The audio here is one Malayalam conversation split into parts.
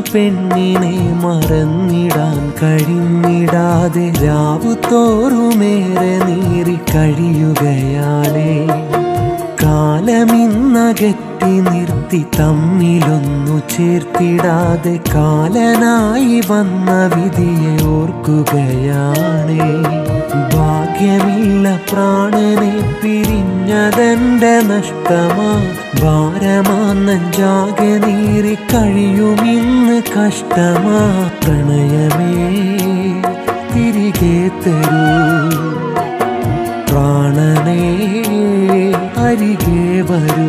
പെണ്ണിനെ മറന്നിടാൻ കഴിഞ്ഞിടാതെ രാവു തോറുമേറെ നീറി കഴിയുകയാണേ കാലമിന്നകറ്റി നിർത്തി തമ്മിലൊന്നു ചേർത്തിടാതെ കാലനായി വന്ന വിധിയെ ഓർക്കുകയാണേ ഭാഗ്യമില്ല പ്രാണനെ പിരിഞ്ഞതെന്റെ നഷ്ടമാ ഭാരമാന്നഞ്ചാകെ നീറി കഴിയുമിന്ന് കഷ്ടമാ പ്രണയമേ തിരികെ തരൂ പ്രാണനേ അരികെ വരൂ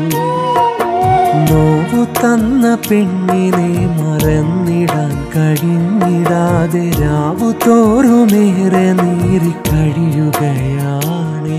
നോവു തന്ന പെണ്ണിനെ മറന്നിടാൻ കഴിഞ്ഞിടാതെ രാവു തോറുമേറെ നീറി കഴിയുകയാണേ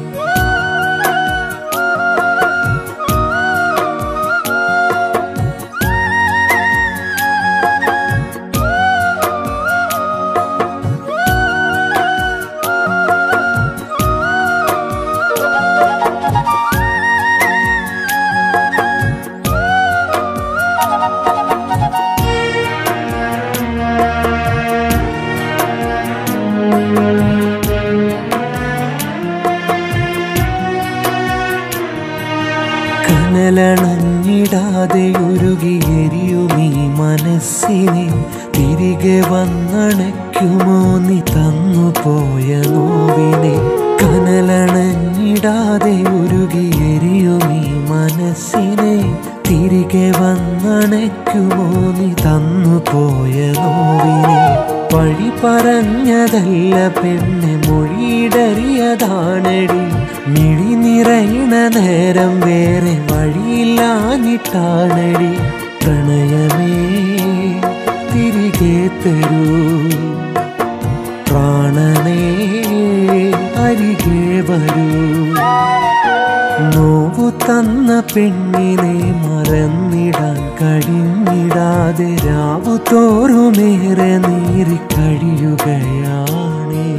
കനലണഞ്ഞിടാതെ ഉരുകിയെരിയുമീ മനസ്സിനെ തിരികെ വന്നണയ്ക്കുമോ നീ തന്നുപോയ നോവിനെ കനലണഞ്ഞിടാതെ ഉരുകിയെരിയുമീ മനസ്സിനെ തിരികെ വന്നണയ്ക്കുമോ നീ തന്നുപോയ നോവിനെ വഴി പറഞ്ഞതല്ല പെണ്ണെ മൊഴിയിടറിയതാണടി മിഴി നിറയണ നേരം വേറെ വഴിയില്ലാഞ്ഞിട്ടാണടി പ്രണയമേ തിരികെ തരൂ പ്രാണനേ അരികെ വരൂ നോവു തന്ന പെണ്ണിനെ മറന്നിടാൻ കഴിഞ്ഞിടാതെ രാവു തോറുമേറെ നീറി കഴിയുകയാണേ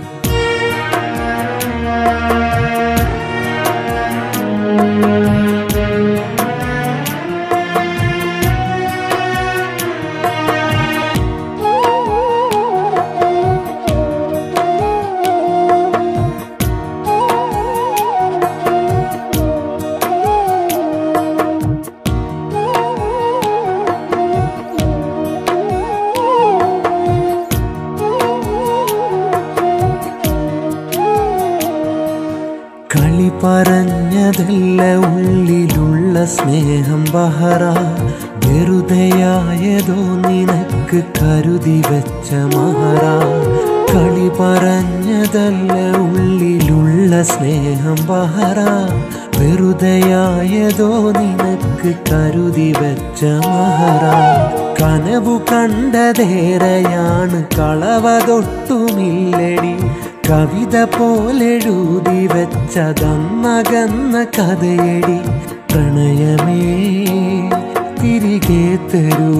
കളി പറഞ്ഞതല്ല ഉള്ളിലുള്ള സ്നേഹം ബഹറ വെറുതെയായതോ നിനക്ക് കരുതി വെച്ച മഹറ കളി പറഞ്ഞതല്ല ഉള്ളിലുള്ള സ്നേഹം ബഹറ വെറുതെയായതോ നിനക്ക് കരുതി വെച്ച മഹറ കനവു കണ്ടതേറെയാണ് കളവതൊട്ടുമില്ലടി കവിത പോലെഴുതി വെച്ചതന്നകന്ന കഥയടി പ്രണയമേ തിരികെ തരൂ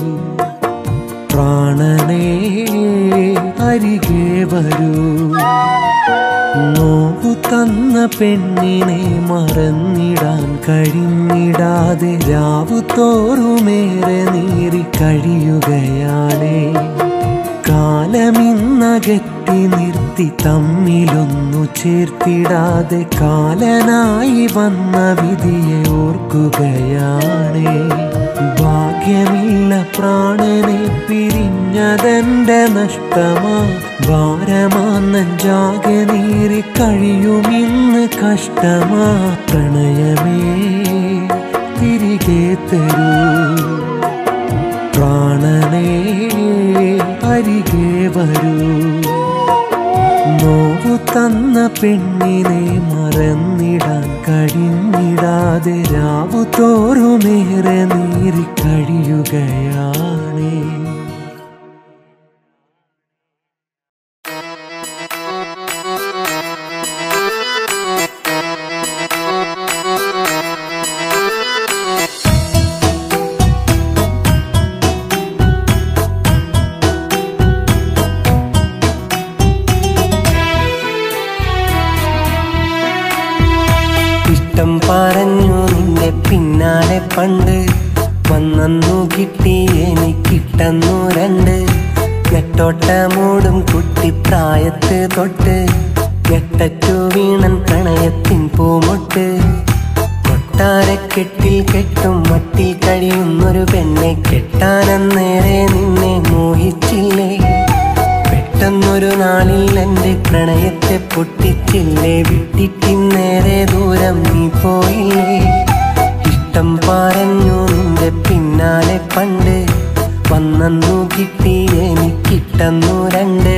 പ്രാണനേ അരികെ വരൂ നോവു തന്ന പെണ്ണിനെ മറന്നിടാൻ കഴിഞ്ഞിടാതെ രാവു തോറുമേറെ നീറി കഴിയുകയാണേ കാലമിന്നകറ്റി നിർത്തി തമ്മിലൊന്നു ചേർത്തിടാതെ കാലനായി വന്ന വിധിയെ ഓർക്കുകയാണേ ഭാഗ്യമില്ല പ്രാണനെ പിരിഞ്ഞതെന്റെ നഷ്ടമാ ഭാരമാന്നഞ്ചാകെ നീറി കഴിയുമിന്ന് കഷ്ടമാ പ്രണയമേ തിരികെ തരൂ പ്രാണനേ അരികെ വരൂ നോവു തന്ന പെണ്ണിനെ മറന്നിടാൻ കഴിഞ്ഞിടാതെ രാവു തോറുമേറെ നീറി കഴിയുകയാണേ ഇഷ്ടം പറഞ്ഞു നിന്നെ പിന്നാലെ പണ്ട് വന്നു കിട്ടി എനിക്കിട്ടന്നു രണ്ട് നെട്ടോട്ടമൂടും കുട്ടി പ്രായത്ത് തൊട്ട് ഞെട്ടറ്റു വീണൻ പ്രണയത്തിൻ പൂമൊട്ട് കൊട്ടാരക്കെട്ടിൽ കെട്ടും മട്ടിൽ കഴിയുന്നൊരു പെണ്ണെ കെട്ടാനന്നേരെ നിന്നെ മോഹിച്ചില്ലേ പെട്ടെന്നൊരു നാളിൽ എന്റെ പ്രണയത്തെ പൊട്ടിച്ചില്ലേ വിട്ടിട്ടിന്നേരെ ദൂരം നീ പോയില്ലേ ഇഷ്ടം പറഞ്ഞു നിന്റെ പിന്നാലെ പണ്ട് വന്നു കിട്ടി എനിക്കിട്ടന്നു രണ്ട്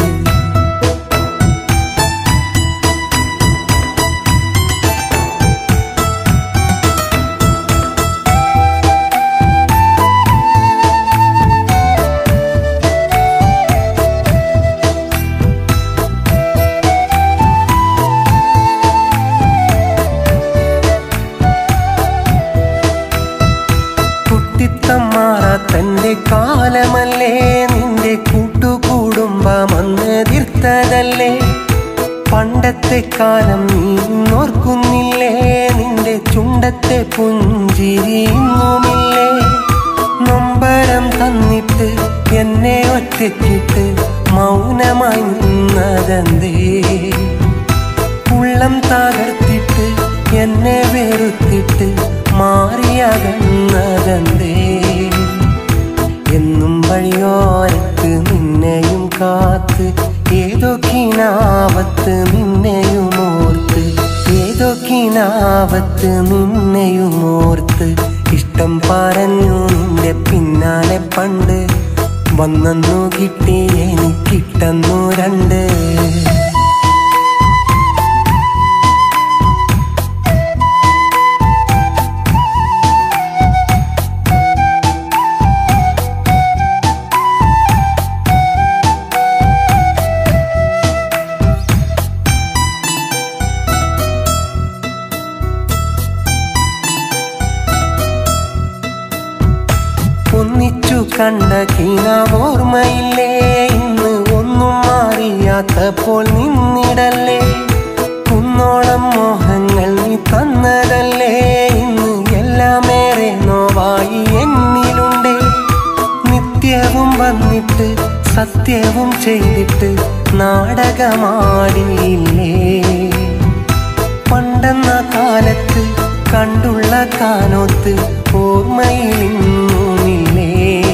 കുട്ടിത്തം മാറാത്തന്റെ കാലമല്ലേ നിന്റെ കൂട്ടുകൂടുമ്പം അന്നെതിർത്തതല്ലേ പണ്ടത്തെ കാലം നീ ഓർക്കുന്നില്ലേ നിന്റെ ചുണ്ടത്തെ പുഞ്ചിരി ഇന്നുമില്ലേ നൊമ്പരം തന്നിട്ട് എന്നെ ഒറ്റയ്ക്കിട്ട് മൗനമായി നിന്നതെന്തേ ഉള്ളം തകർത്തിട്ട് എന്നെ വെറുത്തിട്ട് മാറിയകന്നതെന്തേ എന്നും വഴിയോരത്ത് നിന്നെയും കാത്ത് ഏതോ കിനാവത്ത് നിന്നെയും ഓർത്ത് ഏതോ കിനാവത്ത് നിന്നെയും ഓർത്ത് ഇഷ്ടം പറഞ്ഞു നിന്റെ പിന്നാലെ പണ്ട് വന്നു കിട്ടി എനിക്കിട്ടന്നു രണ്ട് ഒന്നിച്ചു കണ്ട കീനാവോർമ്മയില്ലേ ഇന്ന് ഒന്നും മാറിയാത്തപ്പോൾ നിന്നിടല്ലേ കുന്നോളം മോഹങ്ങൾ നീ തന്നതല്ലേ ഇന്ന് എല്ലാമേറെ നോവായി എന്നിലുണ്ടേ നിത്യവും വന്നിട്ട് സത്യവും ചെയ്തിട്ട് നാടകമാടിയില്ലേ പണ്ടെന്ന കാലത്ത് കണ്ടുള്ള കാനോത്ത് ഓർമ്മയിലിന്നുമില്ലേ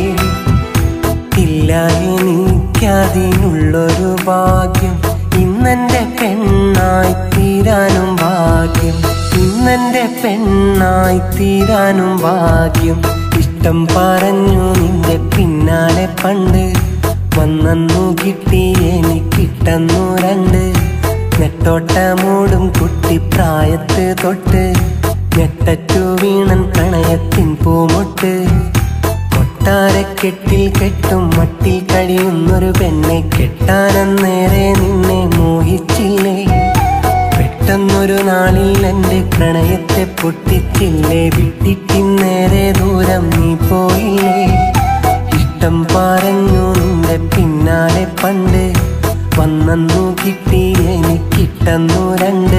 ഇല്ല എനിക്കതിനുള്ളൊരു ഭാഗ്യം ഇന്നെന്റെ പെണ്ണായി തീരാനും ഭാഗ്യം ഇന്നെന്റെ പെണ്ണായി തീരാനും ഭാഗ്യം ഇഷ്ടം പറഞ്ഞു നിന്റെ പിന്നാലെ പണ്ട് വന്നു കിട്ടി എനിക്കിട്ടന്നു രണ്ട് നെട്ടോട്ടമൂടും കുട്ടി പ്രായത്ത് തൊട്ട് ഞെട്ടറ്റു വീണൻ പ്രണയത്തിൻ പൂമൊട്ട് കൊട്ടാരക്കെട്ടിൽ കെട്ടും മട്ടിൽ കഴിയുന്നൊരു പെണ്ണെ കെട്ടാനന്നേരെ നിന്നെ മോഹിച്ചില്ലേ പെട്ടെന്നൊരു നാളിൽ എന്റെ പ്രണയത്തെ പൊട്ടിച്ചില്ലേ വിട്ടിട്ടിന്നേരെ ദൂരം നീ പോയില്ലേ ഇഷ്ടം പറഞ്ഞു നിന്റെ പിന്നാലെ പണ്ട് വന്നു കിട്ടി എനിക്കിട്ടന്നു രണ്ട്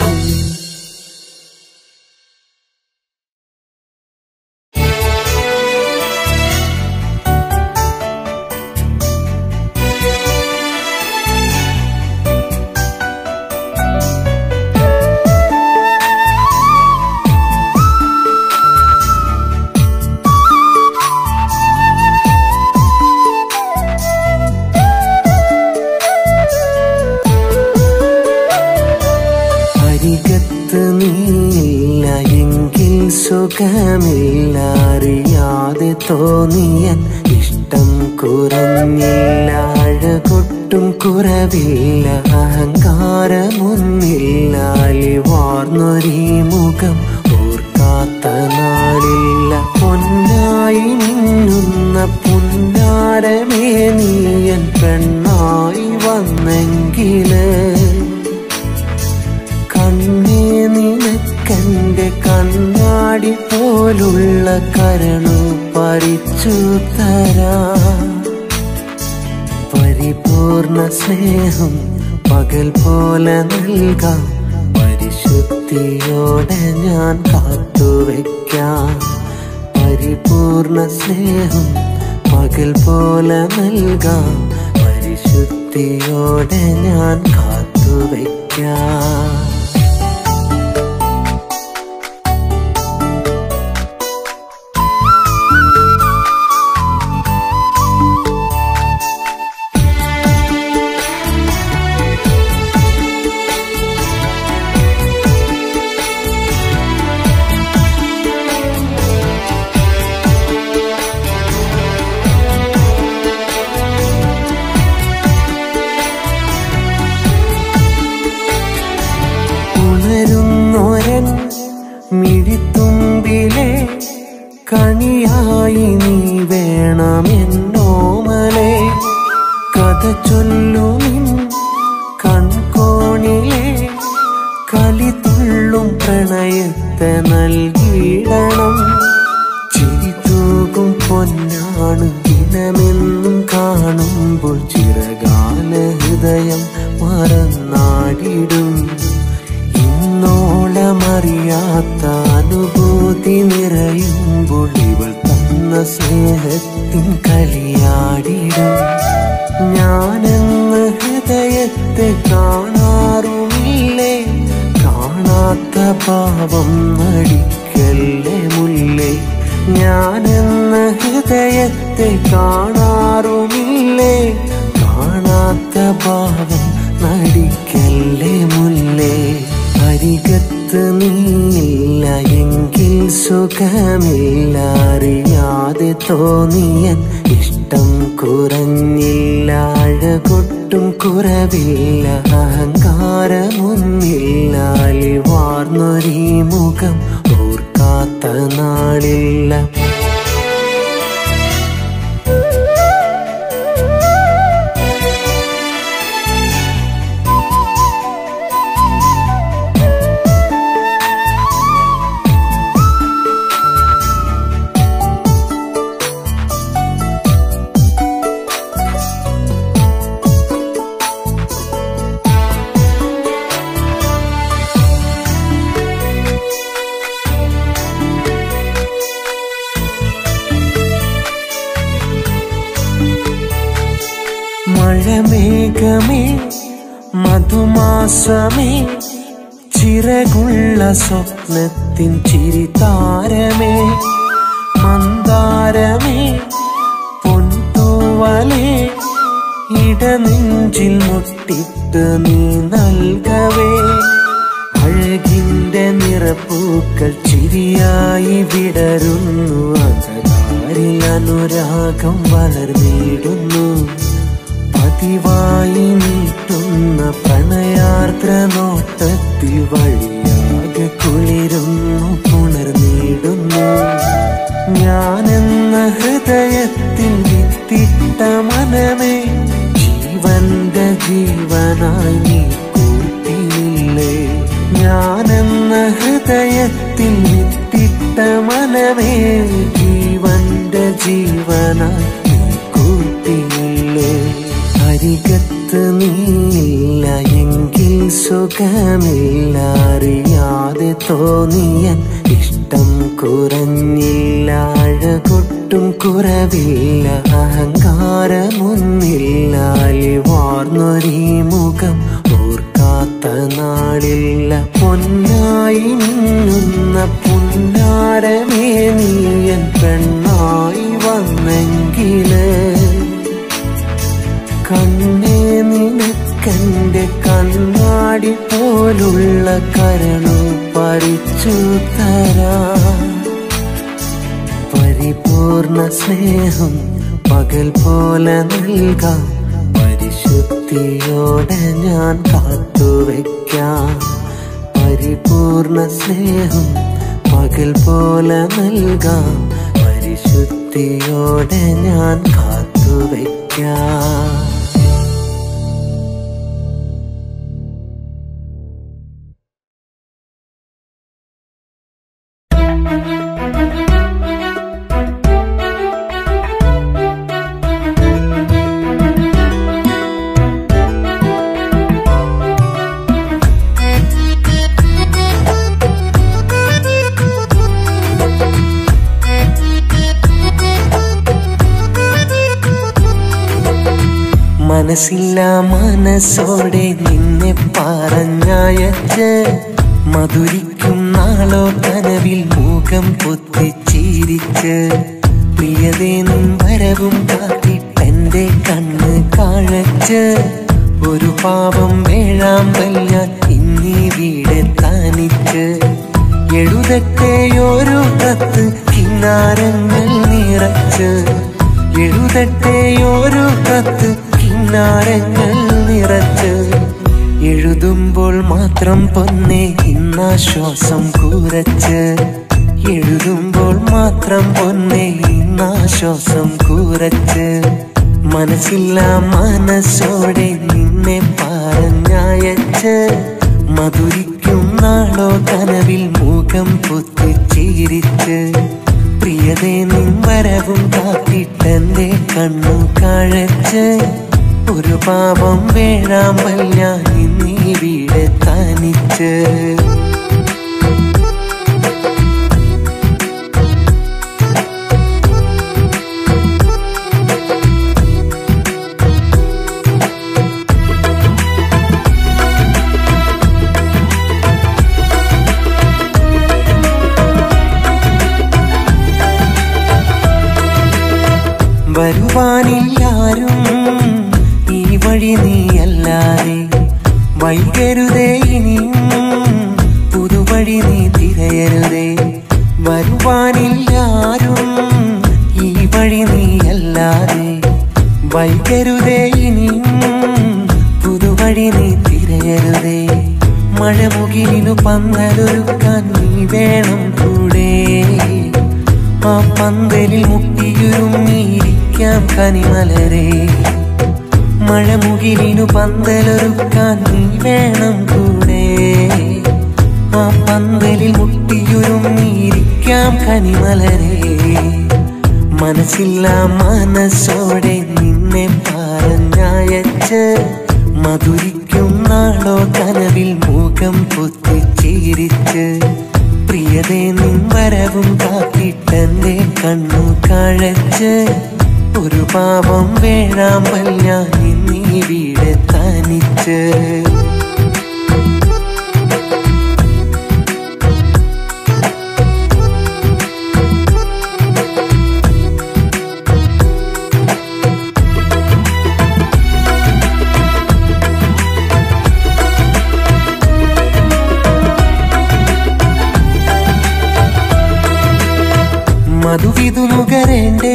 അരികത്ത് നീയില്ല എങ്കിൽ സുഖമില്ല അറിയാതെ തോന്നിയ ഇഷ്ടം കുറഞ്ഞില്ല അഴകൊട്ടും കുറവില്ല അഹങ്കാരമൊന്നില്ല അലിവാർന്നൊരീ മുഖം ഓർക്കാത്ത നാളില്ല പൊന്നായി മിന്നുന്ന പുന്നാരമേ നീയൻ പെണ്ണായി വന്നെങ്കില് കണ്ണേ നിനക്കെന്റെ കണ്ണാടി പോലുള്ള കരണു പറിച്ചു തരാ പരിപൂർണ സ്നേഹം പകൽ പോലെ നൽകാം പരിശുദ്ധിയോടെ ഞാൻ കാത്തുവെക്കാം പരിപൂർണ സ്നേഹം പകൽ പോലെ നൽകാം പരിശുദ്ധിയോടെ ഞാൻ കാത്തുവയ്ക്കാം ഉണരുന്നൊരൻ മിഴിത്തുമ്പിലെ കണിയായി നീ വേണമെന്നോമലെ കഥ ചൊല്ലുമിൻ കൺകോണിലെ കലിതുള്ളും പ്രണയത്തെ നൽകിയിടണം ചിരി തൂകും പൊന്നാണ് ദിനമെന്നും കാണുമ്പോൾ ചിറകാല ഹൃദയം മറന്നാടിടും ഇന്നോളമറിയാത്ത അനുഭൂതി നിറയുമ്പോൾ ഇവൾ തന്ന സ്നേഹത്തിൻ കളിയാടിടും ഞാനെന്ന് ഹൃദയത്തെ കാണാറുമില്ലേ കാണാത്ത പാവം നടിക്കല്ലേ മുല്ലേ ഞാനെന്ന ഹൃദയത്തെ കാണാറുമില്ലേ കാണാത്ത ഭാവം നടിക്കല്ലേ മുല്ലേ അരികത്ത് നീയില്ല എങ്കിൽ സുഖമില്ല അറിയാതെ തോന്നിയൻ ഇഷ്ടം കുറഞ്ഞില്ല അഴകൊട്ടും കുറവില്ല അഹങ്കാരമൊന്നില്ല അലിവാർന്നൊരീ മുഖം ഓർക്കാത്ത നാളില്ല മഴമേഘമേ മധുമാസമേ ചിറകുള്ള സ്വപ്നത്തിൻ ചിരിതാരമേ മന്ദാരമേ പൊൻതൂവലേ ഇടനെഞ്ചിൽ മുട്ടിട്ട് നീ നൽകവേ അഴകിന്റെ നിറപ്പൂക്കൾ ചിരിയായി വിടരുന്നു അകതാരിൽ അനുരാഗം വളർന്നിടുന്നു പതിവായി നീട്ടുന്ന പ്രണയാർദ്ര നോട്ടത്തിൽ വഴിയാകെ കുളിരുന്നു പുണർന്നിടുന്നു ഞാനെന്ന ഹൃദയത്തിൽ വിത്തിട്ട മനമേ ജീവന്റെ ജീവനായി നീ കൂട്ടിയില്ലേ ഞാനെന്ന ഹൃദയത്തിൽ വിത്തിട്ട മനമേ ജീവന്റെ ജീവനായി നീ കൂട്ടിയില്ലേ അരികത്ത് നീയില്ല എങ്കിൽ സുഖമില്ല അറിയാതെ തോന്നിയൻ ഇഷ്ടം കുറഞ്ഞില്ല അഴകൊട്ടും കുറവില്ല അഹങ്കാരമൊന്നില്ല അലിവാർന്നൊരീ മുഖം ഓർക്കാത്ത നാളില്ല പൊന്നായി മിന്നുന്ന പുന്നാരമേ നീയൻ പെണ്ണായി വന്നെങ്കില് കണ്ണേ നിനക്കെന്റെ കണ്ണാടി പോലുള്ള കരണു പറിച്ചു തരാ പരിപൂർണ സ്നേഹം പകൽ പോലെ നൽകാം പരിശുദ്ധിയോടെ ഞാൻ കാത്തുവെക്കാം പരിപൂർണ സ്നേഹം പകൽ പോലെ നൽകാം പരിശുദ്ധിയോടെ ഞാൻ കാത്തുവെക്കാം Thank you. മനസ്സില്ല മനസ്സോടെ നിന്നെ പറഞ്ഞയച്ച് മധുരിക്കും നാളോ കനവിൽ മുഖം പൊത്തിച്ചിരിച്ച് പ്രിയതേ നിൻ വരവും കാത്തിട്ടെന്റെ കണ്ണ് കാഴച്ച് ഒരു പാവം വേഴാമ്പൽ ഞാൻ ഇന്നീ വീടെ താനിച്ച് എഴുതട്ടെയൊരു കത്ത് കിന്നാരങ്ങൾ നിറച്ച് എഴുതട്ടെയൊരു കത്ത് കിന്നാരങ്ങൾ നിറച്ച് എഴുതുമ്പോൾ മാത്രം പൊന്നെ ഇന്നാശ്വാസം കൂരച്ച് എഴുതുമ്പോൾ മാത്രം പൊന്നെ ഇന്നാശ്വാസം കൂരച്ച് മനസ്സില്ല മനസ്സോടെ നിന്നെ പറഞ്ഞയച്ച് മധുരിക്കും നാളോ കനവിൽ മുഖം പൊത്തിച്ചിരിച്ച് പ്രിയതേ നിൻ വരവും കാത്തിട്ടെന്റെ കണ്ണു കാഴച്ച് ഒരു പാപം വേഴാമ്പൽ ഞാൻ ഇന്നീ വീട് തനിച്ച് വരുവാനില്ലാരും ഈ വഴി നീയല്ലാതെ വൈകരുതേ ഇനിയും പുതുവഴി നീ തിരയരുതേ വരുവാനില്ലാരും ഈ വഴി നീയല്ലാതെ വൈകരുതേ ഇനിയും പുതുവഴി നീ തിരയരുതേ മഴമുകിലിനു പന്തലൊരുക്കാൻ നീ വേണം കൂടെ ആ പന്തലിൽ മുട്ടിയുരുമ്മിയിരിക്കാം കനിമലരെ മഴമുകിലിനു പന്തലൊരുക്കാൻ നീ വേണം കൂടെ ആ പന്തലിൽ മുട്ടിയുരുമ്മിയിരിക്കാം കനിമലരെ മനസ്സില്ല മനസ്സോടെ നിന്നെ പറഞ്ഞയച്ച് മധുരിക്കും നാളോ കനവിൽ മുഖം പൊത്തിച്ചിരിച്ച് പ്രിയതേ നിൻ വരവും കാത്തിട്ടെന്റെ കണ്ണു കാഴച്ച് ഒരു പാപം വേഴാമ്പൽ ഞാൻ ഇന്നീ വീട് തനിച്ച് മധുവിധു നുകരേണ്ടേ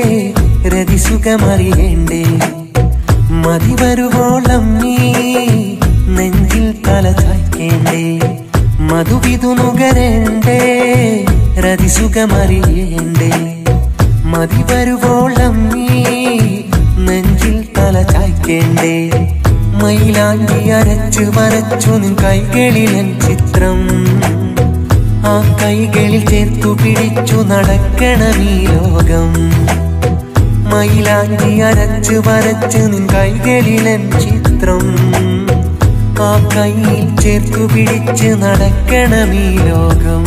രതിസുഖമറിയേണ്ടേ മതി വരുവോളം നീ നെഞ്ചിൽ തല ചായ്ക്കേണ്ടേ മധുവിധു നുകരേണ്ടേ രതിസുഖമറിയേണ്ടേ മതി വരുവോളം നീ നെഞ്ചിൽ തല ചായ്ക്കേണ്ടേ മയിലാണ്ടി അരച്ചു വരച്ചു നിൻ കൈകളിലൻ ചിത്രം ആ കൈകളിൽ ചേർത്തു പിടിച്ചു നടക്കണമീ ലോകം മയിലാഞ്ചി അരച്ചു വരച്ച് നിൻ കൈകളിലൻ ചിത്രം ആ കൈയിൽ ചേർത്തു പിടിച്ച് നടക്കണമീ ലോകം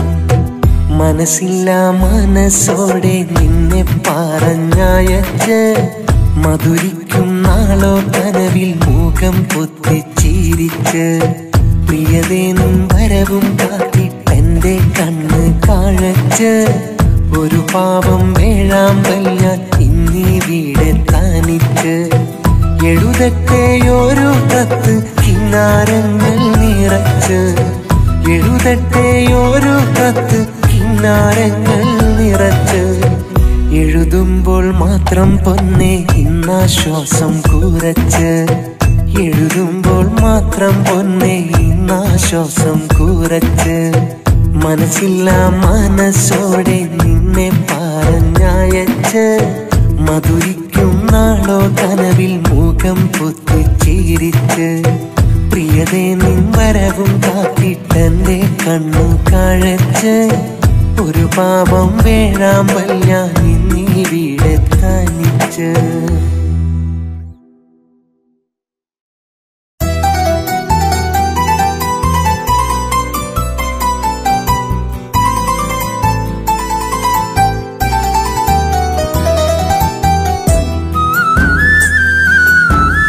മനസ്സില്ല മനസ്സോടെ നിന്നെ പറഞ്ഞയച്ച് മധുരിക്കും നാളോ കനവിൽ മുഖം പൊത്തിച്ചിരിച്ച് പ്രിയതേ നിൻ വരവും കാത്തിട്ടെന്റെ കണ്ണ് കാഴച്ച് ഒരു പാവം വേഴാമ്പൽ ഞാൻ ഇന്നീ വീട് താനിച്ച് എഴുതട്ടെയൊരു കത്ത് കിന്നാരങ്ങൾ നിറച്ച് എഴുതട്ടെയൊരു കത്ത് കിന്നാരങ്ങൾ നിറച്ച് എഴുതുമ്പോൾ മാത്രം പൊന്നെ ഇന്നാശ്വാസം കൂരച്ച് എഴുതുമ്പോൾ മാത്രം പൊന്നെ ഇന്നാശ്വാസം കൂരച്ച് മനസ്സില്ല മനസ്സോടെ നിന്നെ പറഞ്ഞയച്ച് മധുരിക്കും നാളോ കനവിൽ മുഖം പൊത്തിച്ചിരിച്ച് പ്രിയതേ നിൻ വരവും കാത്തിട്ടെന്റെ കണ്ണു കാഴച്ച് ഒരു പാപം വേഴാമ്പൽ ഞാൻ ഇന്നീ വീട് തനിച്ച് ും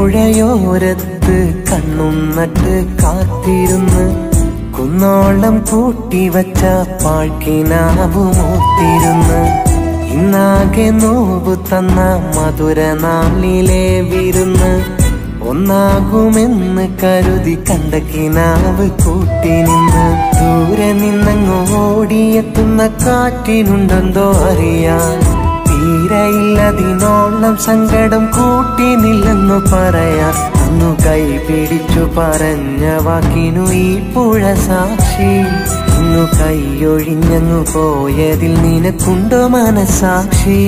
കണ്ണാടിപ്പുഴയോരത്ത് കണ്ണും നട്ട് കാത്തിരുന്ന് കുന്നോളം കൂട്ടിവച്ച പാഴ്ക്കിനാവുമൂത്തിരുന്ന് ഇന്നാകെ നോവു തന്ന മധുര നാളിലെ വിരുന്ന് ഒന്നാകുമെന്ന് കരുതി കണ്ട കിനാവ് കൂട്ടി നിന്ന് ദൂരെ നിന്നങ്ങ് ഓടിയെത്തുന്ന കാറ്റിനുണ്ടെന്തോ അറിയാൻ തീരയില്ലതിനോളം സങ്കടം കൂട്ടി നില്ലെന്നു പറയാൻ അന്നു കൈ പിടിച്ചു പറഞ്ഞ വാക്കിനു ഈ പുഴ സാക്ഷി ഇന്നു കൈയൊഴിഞ്ഞങ്ങു പോയതിൽ നിനക്കുണ്ടോ മനസാക്ഷി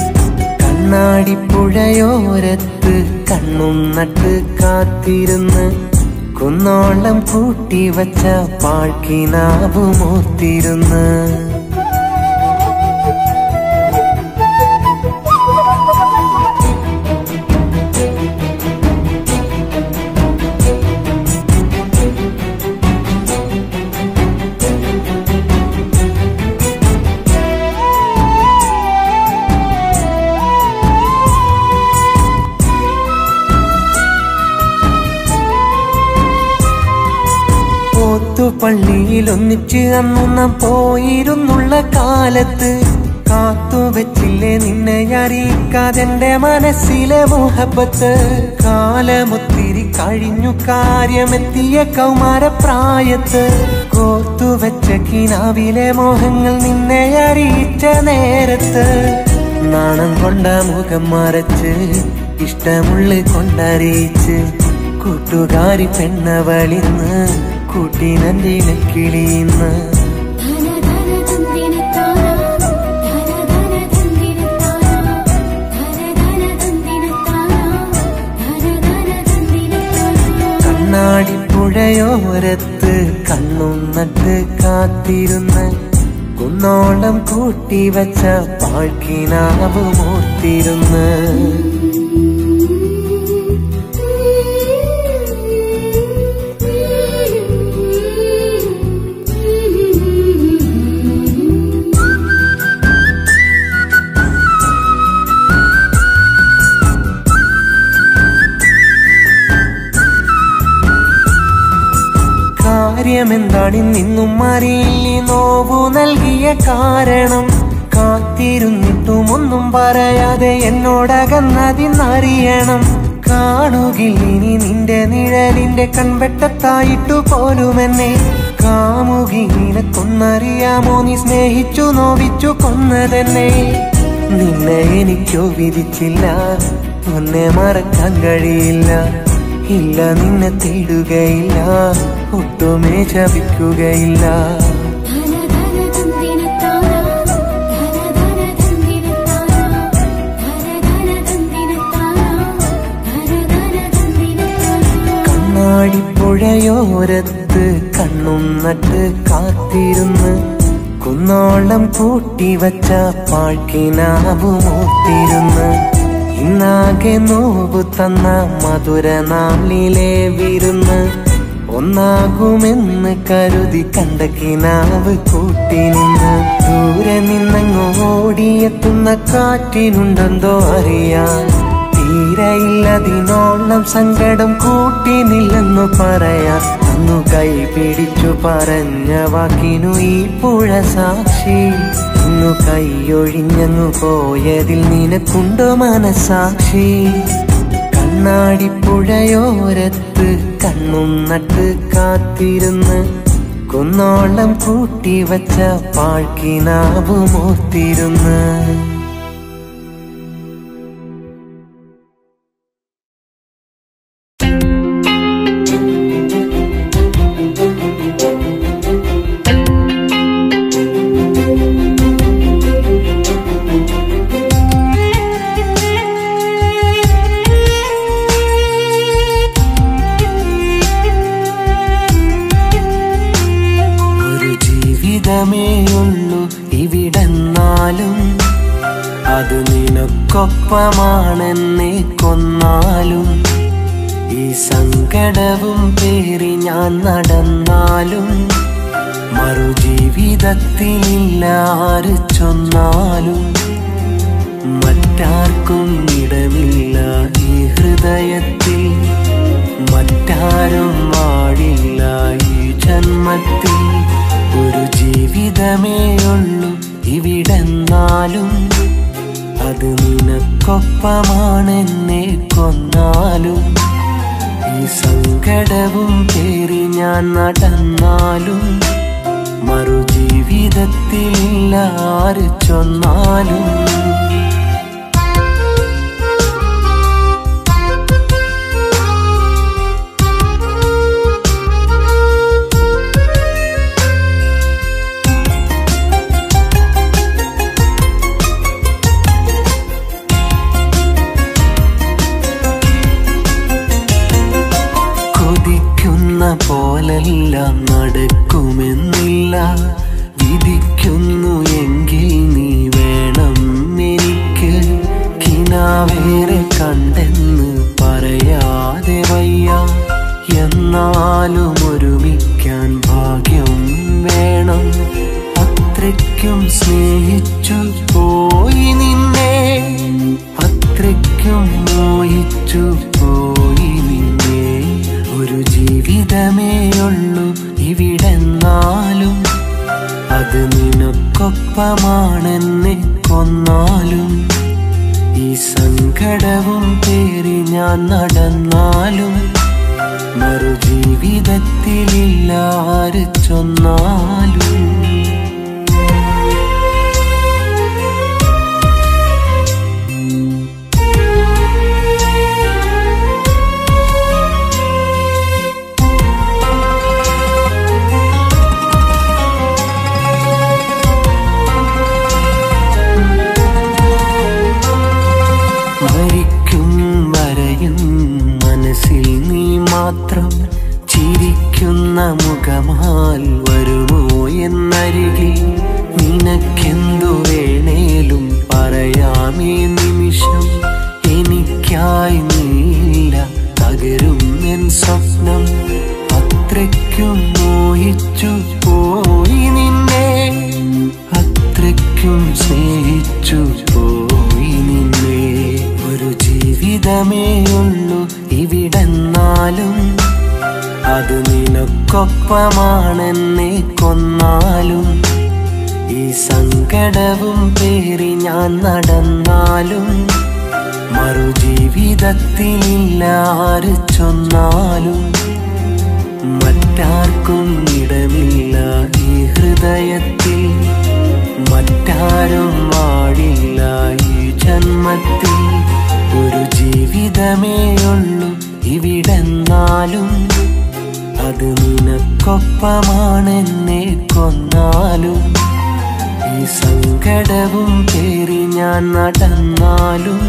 കണ്ണാടിപ്പുഴയോരത്ത് കണ്ണും നട്ട് കാത്തിരുന്ന് കുന്നോളം കൂട്ടി വച്ച പാഴ്ക്കിനാവുമോത്തിരുന്ന് പള്ളിയിൽ ഒന്നിച്ച് അന്നു നാം പോയിരുന്നുള്ള കാലത്ത് കാത്തു വെച്ചില്ലേ നിന്നെ അറിയിക്കാതെന്റെ മനസ്സിലെ മോഹബത്ത് കാലമൊത്തിരി കഴിഞ്ഞു കാര്യമെത്തിയ കൗമാരപ്രായത്ത് കോർത്തു വെച്ച കിനാവിലെ മോഹങ്ങൾ നിന്നെ അറിയിച്ച നേരത്ത് നാണം കൊണ്ട മുഖം മറച്ച് ഇഷ്ടമുള്ള കൊണ്ടറിയിച്ച് കൂട്ടുകാരി പെണ്ണവളിന്ന് കൂട്ടിനന്റെ കിളിയുന്ന് ധന ധന തന്തിനത്താന ധന ധന തന്തിനത്താന ധന ധന തന്തിനത്താന ധന ധന തന്തിനത്താന കണ്ണാടിപ്പുഴയോരത്ത് കണ്ണും നട്ട് കാത്തിരുന്ന് കുന്നോളം കൂട്ടി വച്ച പാഴ്ക്കിനാവ് മൂർത്തിരുന്ന് കാര്യമെന്താണിന്നും അറിയില്ലേ നോവു നൽകിയ കാരണം കാത്തിരുന്നിട്ടും ഒന്നും പറയാതെ എന്നോടകന്നതിന്നറിയണം കാണുകില്ലിനി നിന്റെ നിഴലിന്റെ കൺവെട്ടത്തായിട്ടു പോലുമെന്നെ കാമുകി നിനക്കൊന്നറിയാമോ നീ സ്നേഹിച്ചു നോവിച്ചു കൊന്നതെന്നെ നിന്നെ എനിക്കോ വിധിച്ചില്ല ഒന്നെ മറക്കാൻ കഴിയില്ല ഇല്ല നിന്നെ തേടുകയില്ല ഒട്ടുമേ ശപിക്കുകയില്ല ധന ധന തന്തിനത്താന ധന ധന തന്തിനത്താന ധന ധന തന്തിനത്താന ധന ധന തന്തിനത്താന കണ്ണാടിപ്പുഴയോരത്ത് കണ്ണും നട്ട് കാത്തിരുന്ന് കുന്നോളം കൂട്ടി വച്ച പാഴ്ക്കിനാവുമൂത്തിരുന്ന് ഇന്നാകെ നോവു തന്ന മധുര നാളിലെ വിരുന്ന് ഒന്നാകുമെന്ന് കരുതി കണ്ട കിനാവ് കൂട്ടി നിന്ന് ദൂരെ നിന്നങ്ങ് ഓടിയെത്തുന്ന കാറ്റിനുണ്ടെന്തോ അറിയാൻ തീരയില്ലതിനോളം സങ്കടം കൂട്ടി നില്ലെന്നു പറയാൻ അന്നു കൈ പിടിച്ചു പറഞ്ഞ വാക്കിനു ഈ പുഴ സാക്ഷി ഇന്നു കൈയൊഴിഞ്ഞങ്ങു പോയതിൽ നിനക്കുണ്ടോ മനസാക്ഷി കണ്ണാടിപ്പുഴയോരത്ത് കണ്ണും നട്ട് കാത്തിരുന്ന് കുന്നോളം കൂട്ടി വച്ച പാഴ്ക്കിനാവുമോത്തിരുന്ന് ഒരു ജീവിതമേ ഉള്ളൂ ഇവിടെന്നാലും അത് നിനക്കൊപ്പമാണെന്നെ കൊന്നാലും ഈ സങ്കടവും പേറി ഞാൻ നടന്നാലും മറുജീവിതത്തിലില്ല ആര് ചൊന്നാലും മറ്റ മറ്റാർക്കും ഇടമില്ല ഈ ഹൃദയത്തിൽ മറ്റാരും വാഴില്ല ഈ ജന്മത്തിൽ ഒരു ജീവിതമേ ഉള്ളൂ ഇവിടെന്നാലും അത് നിനക്കൊപ്പമാണെന്നെ കൊന്നാലും ഈ സങ്കടവും പേറി ഞാൻ നടന്നാലും മറുജീവിതത്തിൽ ആര് ചൊന്നാലും കൊതിക്കുന്ന പോലെല്ലാം നടക്കുമെന്നില്ല വിധിക്കുന്നു എങ്കിൽ നീ വേണം എനിക്ക് കിനാവേറെ കണ്ടെന്ന് പറയാതെ വയ്യ എന്നാലും ഒരുമിക്കാൻ ഭാഗ്യം വേണം അത്രയ്ക്കും സ്നേഹിച്ചു പോയി നിന്നെ അത്രയ്ക്കും മോഹിച്ചു പോയി നിന്നെ ഒരു ജീവിതമേ ഉള്ളൂ ഇവിടെന്നാലും അത് നിനക്കൊപ്പമാണെന്നെ കൊന്നാലും ഈ സങ്കടവും പേറി ഞാൻ നടന്നാലും മറുജീവിതത്തിലില്ല ആര് ചൊന്നാലും മരിക്കും വരയും മനസ്സിൽ നീ മാത്രം ചിരിക്കുന്ന മുഖമാൽ വരുമോ എന്നരികിൽ നിനക്കെന്തു വേണേലും പറയാമേ നിമിഷം എനിക്കായി നീല തകരും എൻ സ്വപ്നം അത്രയ്ക്കും മോഹിച്ചു പോയി നിന്നെ അത്രയ്ക്കും സ്നേഹിച്ചു പോയി നിന്നെ ഒരു ജീവിതമേ ഉള്ളൂ ഇവിടെന്നാലും അത് നിനക്കൊപ്പമാണെന്നെ കൊന്നാലും ഈ സങ്കടവും പേറി ഞാൻ നടന്നാലും മറുജീവിതത്തിലില്ല ആര് ചൊന്നാലും മറ്റാർക്കും ഇടമില്ല ഈ ഹൃദയത്തിൽ മറ്റാരും വാഴില്ല ഈ ജന്മത്തിൽ ഒരു ജീവിതമേ ഉള്ളൂ ഇവിടെന്നാലും അത് നിനക്കൊപ്പമാണെന്നെ കൊന്നാലും ഈ സങ്കടവും പേറി ഞാൻ നടന്നാലും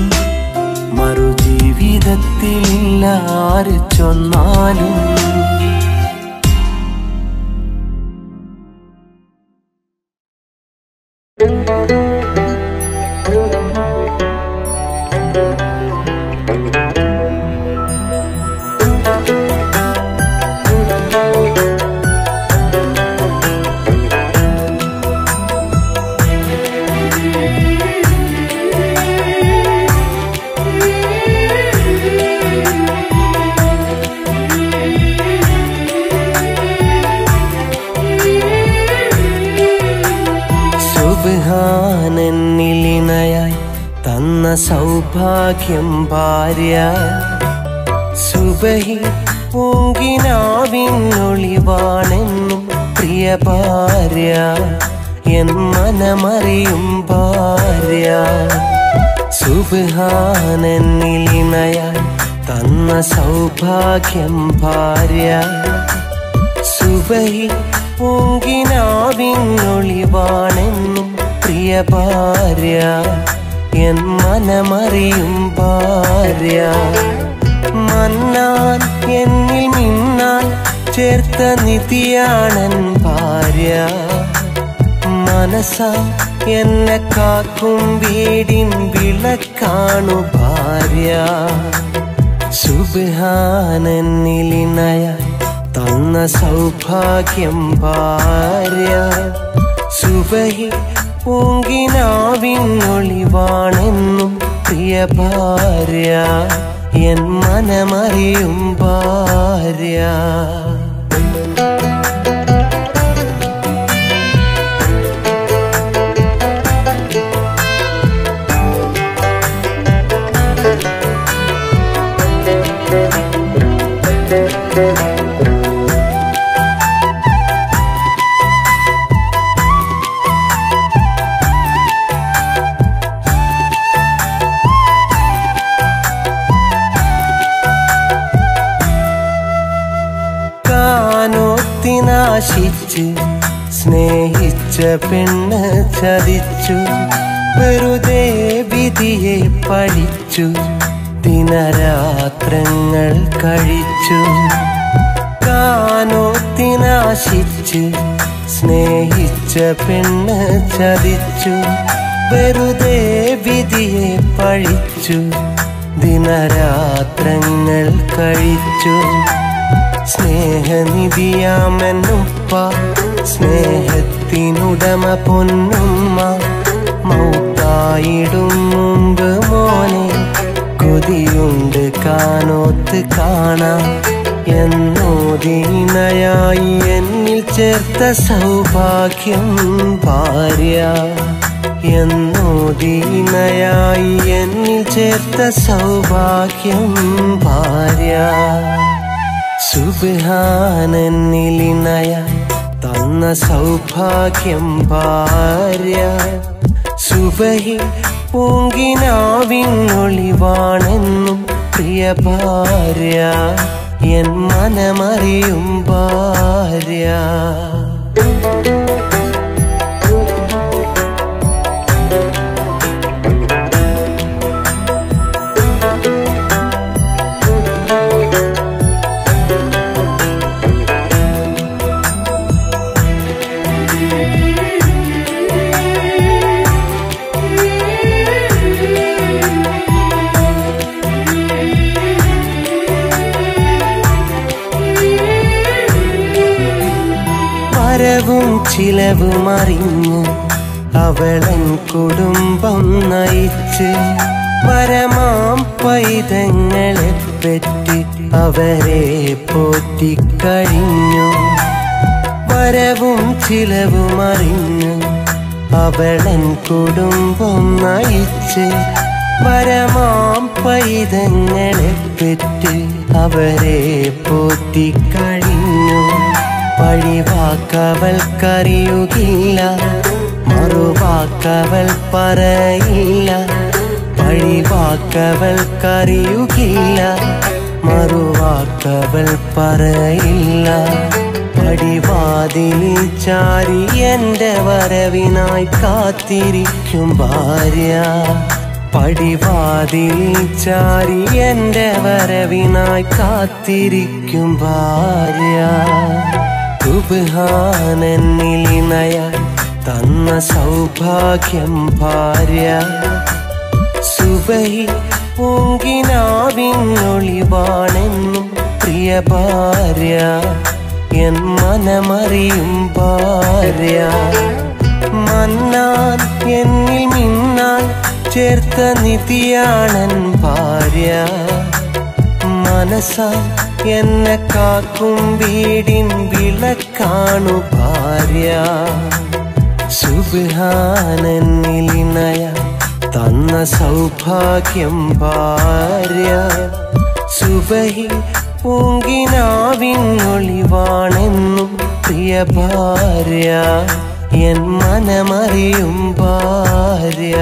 മറുജീവിതത്തിൽ ആര് ചൊന്നാലും സുബാനെന്നിലിണയായി തന്ന സൗഭാഗ്യം ഭാര്യ സുബഹി പൂങ്കിനാവിനൊളിവാണെന്നും പ്രിയ ഭാര്യ എൻ മനമറിയും ഭാര്യ സുബാനെന്നിലിണയായി തന്ന സൗഭാഗ്യം ഭാര്യ സുബഹി പൂങ്കിനാവിനൊളിവാണെന്നും പ്രിയ ഭാര്യ എൻ മനമറിയും ഭാര്യ മന്നാൻ എന്നിൽ മിന്നാൻ ചേർത്ത നിധിയാണൻ ഭാര്യ മനസ്സ എന്നെ കാക്കും വീടിൻ വിളക്കാണു ഭാര്യ സുബാനെന്നിലിണയായി തന്ന സൗഭാഗ്യം ഭാര്യ സുബഹി പൂങ്കിനാവിനൊളിവാണെന്നും പ്രിയ ഭാര്യ എൻ മനമറിയും ഭാര്യ കാനോത്തിനാശിച്ച് സ്നേഹിച്ച പെണ്ണ് ചതിച്ചു വെറുതെ വിധിയെ പഠിച്ചു ദിനരാത്രങ്ങൾ കഴിച്ചു കാനോത്തിനാശിച്ച് സ്നേഹിച്ച പെണ്ണ് ചതിച്ചു വെറുതെ വിധിയെ പഴിച്ചു ദിനരാത്രങ്ങൾ കഴിച്ചു സ്നേഹനിധിയാമെന്നുപ്പ സ്നേഹത്തിനുടമ പൊന്നുമ്മ മൗത്തായിടും മുമ്പ് മോനെ കൊതിയുണ്ട് കാനോത്ത് കാണാം എന്നോദീനയായി എന്നിൽ ചേർത്ത സൗഭാഗ്യം ഭാര്യ എന്നോദീനയായി എന്നിൽ ചേർത്ത സൗഭാഗ്യം ഭാര്യ സുബാനന്നിലിനയ തന്ന സൗഭാഗ്യം ഭാര്യ സുബഹി പൂങ്കിനാവിനൊളിവാണെന്നും പ്രിയ ഭാര്യ എൻ മനമറിയും ഭാര്യ വരവും ചിലവും അറിഞ്ഞ് അവളൻ കുടുംബം നയിച്ച് വരമാം പൈതങ്ങളെ പറ്റി അവരെ പോറ്റിക്കഴിഞ്ഞു വരവും ചിലവും അറിഞ്ഞ് അവളൻ കുടുംബം നയിച്ച് വരമാം പൈതങ്ങളെ പറ്റി അവരെ പോറ്റിക്കഴിഞ്ഞു പഴിവാക്കവൾക്കറിയുകില്ല മറുവാക്കവൾ പറയില്ല പഴിവാക്കവൾക്കറിയുകില്ല മറുവാക്കവൾ പറയില്ല പടിവാതിലിൽ ചാരി എന്റെ വരവിനായി കാത്തിരിക്കും ഭാര്യ പടിവാതിലിൽ ചാരി എന്റെ വരവിനായി കാത്തിരിക്കും ഭാര്യ സുബാനെന്നിലിനയ തന്ന സൗഭാഗ്യം ഭാര്യ സുബഹി പൂങ്കിനാവിനൊളിവാണെന്നും പ്രിയ ഭാര്യ എൻ മനമറിയും ഭാര്യ മന്നാൻ എന്നിൽ മിന്നാൻ ചേർത്ത നിധിയാണൻ ഭാര്യ മനസ്സ എന്നെ കാക്കും വീടിൻ വിളക്കാണു ഭാര്യ സുബാനെന്നിലിനയ തന്ന സൗഭാഗ്യം ഭാര്യ സുബഹി പൂങ്കിനാവിനൊളിവാണെന്നും പ്രിയ ഭാര്യ എൻ മനമറിയും ഭാര്യ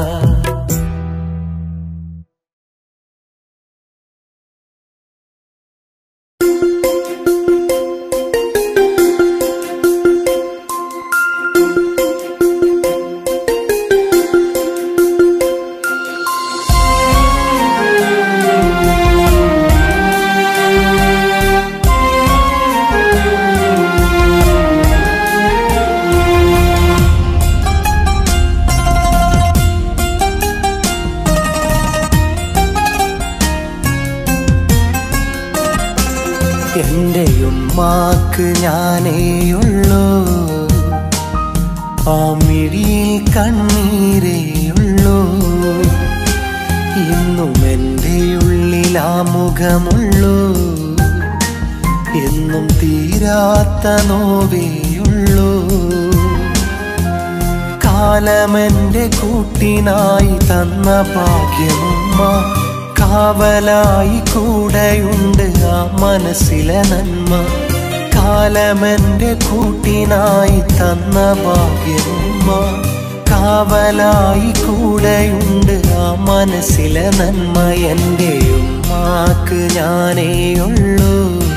എന്റെ ഉമ്മാക്ക് ഞാനേയുള്ളൂ ആ മിഴിയിൽ കണ്ണീരേയുള്ളൂ മുഖമുള്ളൂ എന്നും തീരാത്ത നോവേയുള്ളൂ കാലമെന്റെ കൂട്ടിനായി തന്ന ഭാഗ്യമുമ്മ കാവലായി കൂടെയുണ്ട് ആ മനസ്സിലെ നന്മ കാലമെന്റെ കൂട്ടിനായി തന്ന ഭാഗ്യമുമ്മ കാവലായി കൂടെയുണ്ട് ആ മനസ്സിലെ നന്മ എൻ്റെ ഉമ്മാക്ക് ഞാനേയുള്ളൂ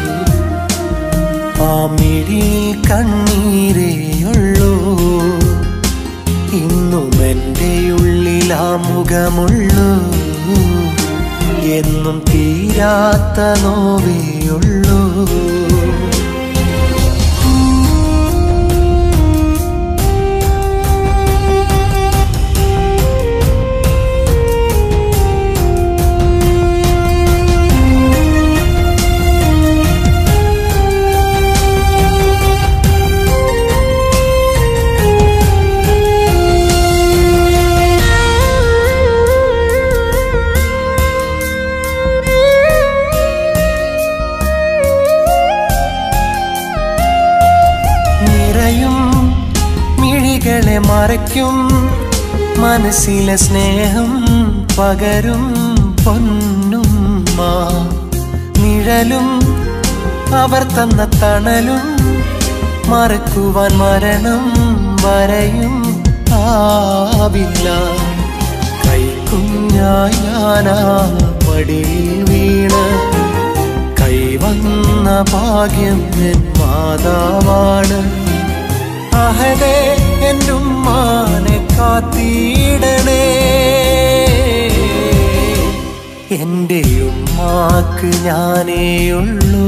ആ മിഴി കണ്ണീരേയുള്ളൂ ഇന്നും എൻ്റെ ഉള്ളിൽ ആ മുഖമുള്ളൂ എന്നും തീരാത്ത നോവേയുള്ളൂ നിറയും മിഴികളെ മറയ്ക്കും മനസ്സിലെ സ്നേഹം പകരും പൊന്നുമ്മ നിഴലും അവർ തന്ന തണലും മറക്കുവാൻ മരണം വരയും ആവില്ല കൈക്കുഞ്ഞായി ഞാനാ മടിയിൽ വീണ് കൈവന്ന ഭാഗ്യം എൻ മാതാവാണ് അഹദേ എന്നുമ്മാനെ കാത്തിടണേ എൻ്റെ ഉമ്മാക്ക് ഞാനേയുള്ളൂ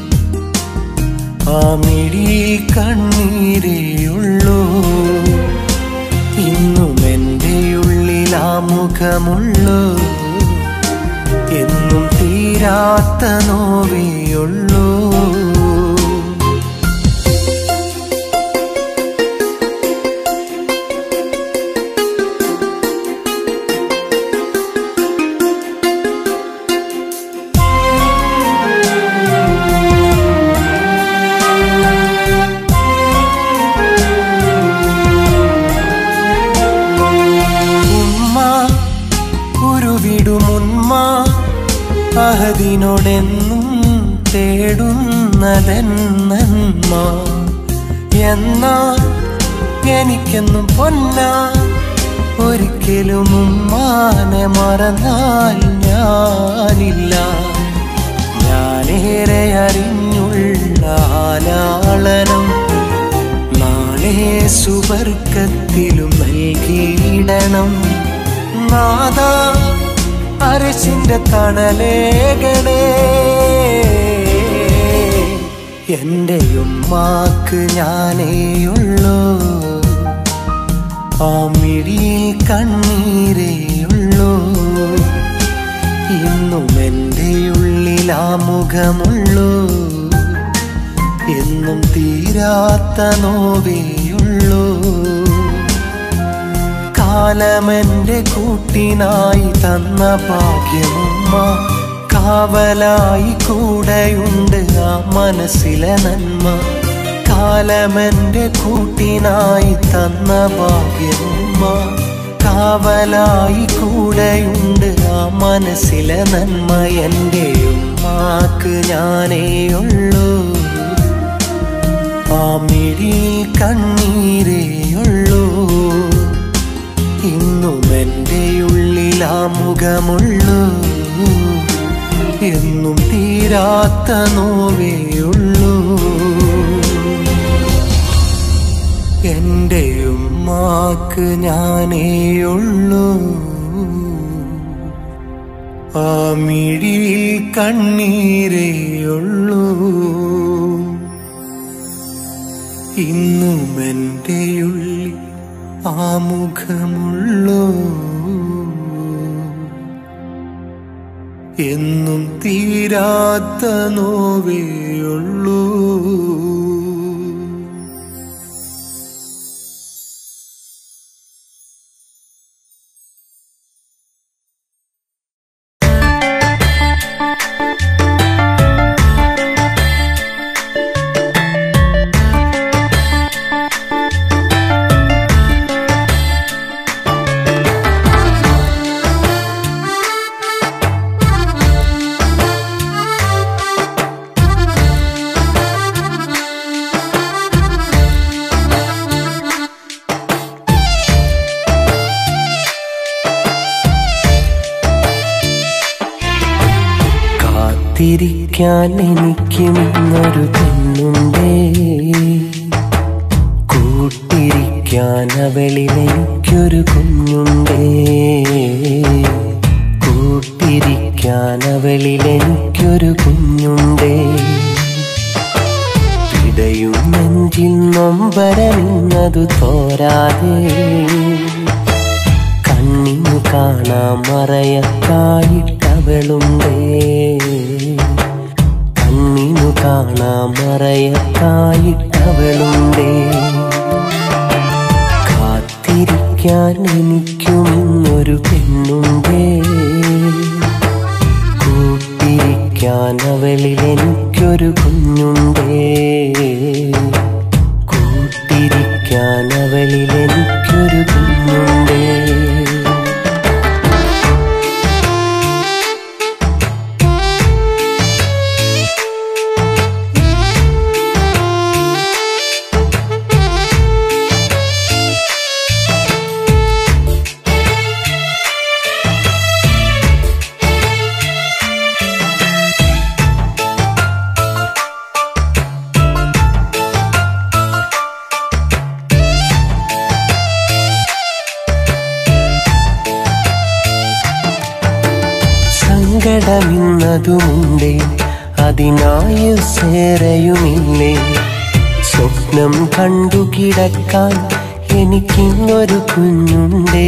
ആ മിഴി കണ്ണീരേയുള്ളൂ ഇന്നും എൻ്റെ ഉള്ളിൽ ആ മുഖമുള്ളൂ എന്നും തീരാത്ത നോവേയുള്ളൂ ഉമ്മ ഉരുവിടുമുന്മ അഹദിനോടെന്നും തേടുന്നതെന്നമ്മ എന്നാ എനിക്കെന്നും പൊന്ന ഒരിക്കലും ഉമ്മാനെ മറന്നാൽ ഞാനില്ല ഞാനേറെ അറിഞ്ഞുള്ള ആലാളനം നാളെ സുവർക്കത്തിലും നൽകിയിടണം നാദ അരശിന്റെ തണലേകണേ എൻ്റെ ഉമ്മാക്ക് ഞാനേയുള്ളൂ ആ മിഴിയിൽ കണ്ണീരേയുള്ളൂ ഇന്നും എൻ്റെ ഉള്ളിൽ ആ മുഖമുള്ളൂ എന്നും തീരാത്ത നോവേയുള്ളൂ കാലമെന്റെ കൂട്ടിനായി തന്ന ഭാഗ്യമുമ്മ കാവലായി കൂടെയുണ്ട് ആ മനസ്സിലെ നന്മ കാലമെന്റെ കൂട്ടിനായി തന്ന ഭാഗ്യമുമ്മ കാവലായി കൂടെയുണ്ട് ആ മനസ്സിലെ നന്മ എൻ്റെ ഉമ്മാക്ക് ഞാനേയുള്ളൂ ആ മിഴി കണ്ണീരേയുള്ളൂ ഇന്നും എൻ്റെ ഉള്ളിൽ ആ മുഖമുള്ളൂ എന്നും തീരാത്ത നോവേയുള്ളൂ എൻ്റെ ഉമ്മാക്ക് ഞാനേയുള്ളൂ ആ മിഴിയിൽ കണ്ണീരേയുള്ളൂ ഇന്നും എൻ്റെ ഉള്ളിൽ ആ മുഖമുള്ളൂ എന്നും തീരാത്ത നോവേയുള്ളൂ ആ കാത്തിരിക്കാൻ എനിക്കും ഇന്നൊരു പെണ്ണുണ്ടേ കൂട്ടിരിക്കാൻ അവളിൽ എനിക്കൊരു കുഞ്ഞുണ്ടേ കൂട്ടിരിക്കാൻ അവളിൽ എനിക്കൊരു കുഞ്ഞുണ്ടേ ഇടയും നെഞ്ചിൽ നൊമ്പരമിന്നതു തോരാതെ കണ്ണിനു കാണാൻ മറയത്തായിട്ടവളുണ്ടേ കണ്ണിനു കാണാൻ മറയത്തായിട്ടവളുണ്ടേ കാത്തിരിക്കാൻ എനിക്കും ഇന്നൊരു പെണ്ണുണ്ടേ കൂട്ടിരിക്കാൻ അവളിൽ എനിക്കൊരു കുഞ്ഞുണ്ടേ കൂട്ടിരിക്കാൻ അവളിൽ എനിക്കൊരു കുഞ്ഞുണ്ടേ സങ്കടമിന്നതുമുണ്ടേ അതിനായുസേറയുമില്ലേ സ്വപ്നം കണ്ടു കിടക്കാൻ എനിക്കിന്നൊരു കുഞ്ഞുണ്ടേ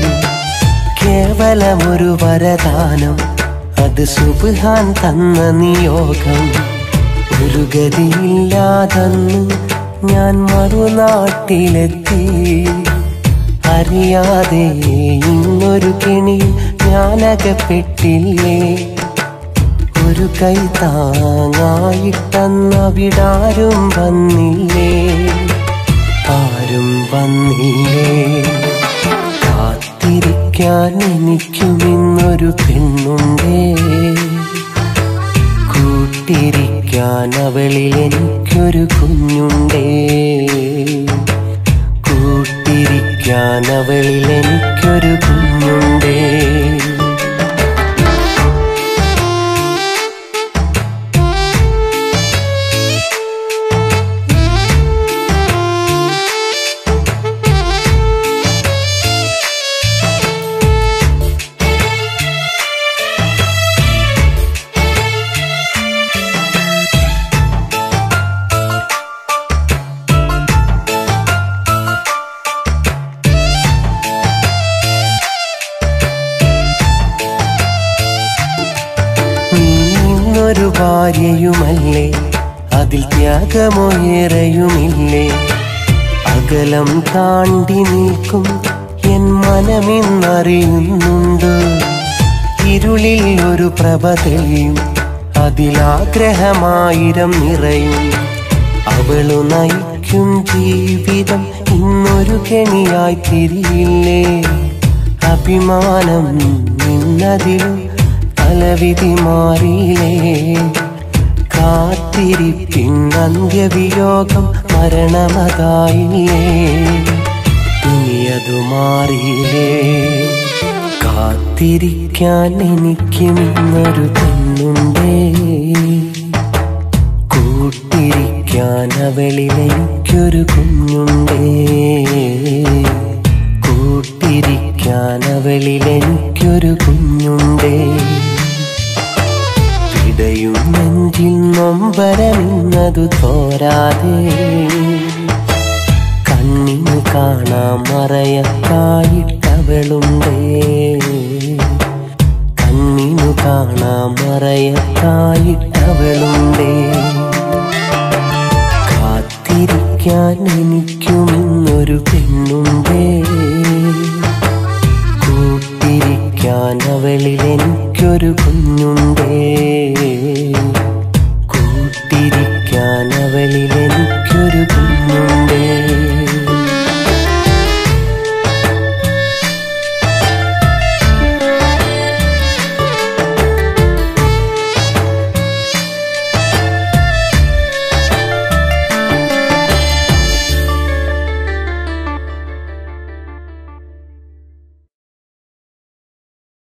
കേവലമൊരു വരദാനം അത് സുബാൻ തന്ന നിയോഗം ഒരു ഗതിയില്ലാതന്ന് ഞാൻ മറുനാട്ടിലെത്തി അറിയാതെ ഇന്നൊരു കെണി ഞാനകപ്പെട്ടില്ലേ ഒരു കൈ താങ്ങായിട്ടന്നവിടാരും വന്നില്ലേ ആരും വന്നില്ലേ കാത്തിരിക്കാൻ എനിക്കും ഇന്നൊരു പെണ്ണുണ്ടേ കൂട്ടിരിക്കാൻ അവളിൽ എനിക്കൊരു കുഞ്ഞുണ്ടേ കൂട്ടിരിക്കാൻ അവളിൽ എനിക്കൊരു കുഞ്ഞുണ്ടേ നീ ഇന്നൊരു ഭാര്യയുമല്ലേ അതിൽ ത്യാഗമോ ഏറെയുമില്ലേ അകലം താണ്ടി നിൽക്കും എൻ മനമിന്നറിയുന്നുണ്ട് ഇരുളിൽ ഒരു പ്രഭ തെളിയും അതിലാഗ്രഹമായിരം നിറയും അവളു നയിക്കും ജീവിതം ഇന്നൊരു കെണിയായി തിരിയില്ലേ അഭിമാനം നിന്നതിലും തലവിധി മാറിയില്ലേ കാത്തിരിപ്പിൻ അന്ത്യവിയോഗം മരണമതായില്ലേ ഇനിയതു മാറിയില്ലേ കാത്തിരിക്കാൻ എനിക്കും ഇന്നൊരു പെണ്ണുണ്ടേ കൂട്ടിരിക്കാൻ അവളിൽ എനിക്കൊരു കുഞ്ഞുണ്ടേ കൂട്ടിരിക്കാൻ അവളിൽ എനിക്കൊരു കുഞ്ഞുണ്ടേ ഇടയും നെഞ്ചിൽ നൊമ്പരമിന്നതു തോരാതെ കണ്ണിനു കാണാൻ മറയത്തായിട്ടവളുണ്ടേ കണ്ണിനു കാണാൻ മറയത്തായിട്ടവളുണ്ടേ കാത്തിരിക്കാൻ എനിക്കും ഇന്നൊരു പെണ്ണുണ്ടേ